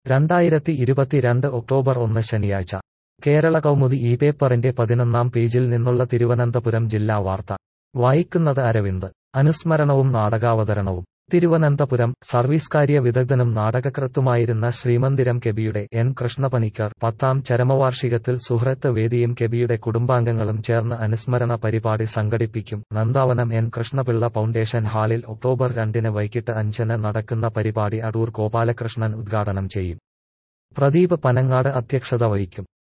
രണ്ടായിരത്തി ഇരുപത്തിരണ്ട് ഒക്ടോബർ ഒന്ന് ശനിയാഴ്ച കേരള കൗമുദി ഈ പേപ്പറിന്റെ പതിനൊന്നാം പേജിൽ നിന്നുള്ള തിരുവനന്തപുരം ജില്ലാ വാർത്ത വായിക്കുന്നത് അരവിന്ദ് അനുസ്മരണവും നാടകാവതരണവും തിരുവനന്തപുരം സർവീസ്കാര്യ വിദഗ്ധനും നാടകകൃത്തുമായിരുന്ന ശ്രീമന്ദിരം കെബിയുടെ എൻ കൃഷ്ണപണിക്കർ പത്താം ചരമവാർഷികത്തിൽ സുഹൃത്ത് വേദിയും കെബിയുടെ കുടുംബാംഗങ്ങളും ചേർന്ന് അനുസ്മരണ പരിപാടി സംഘടിപ്പിക്കും നന്ദാവനം എൻ കൃഷ്ണപിള്ള ഫൗണ്ടേഷൻ ഹാളിൽ ഒക്ടോബർ രണ്ടിന് വൈകിട്ട് അഞ്ചിന് നടക്കുന്ന പരിപാടി അടൂർ ഗോപാലകൃഷ്ണൻ ഉദ്ഘാടനം ചെയ്യും പ്രദീപ് പനങ്ങാട് അധ്യക്ഷത വഹിക്കും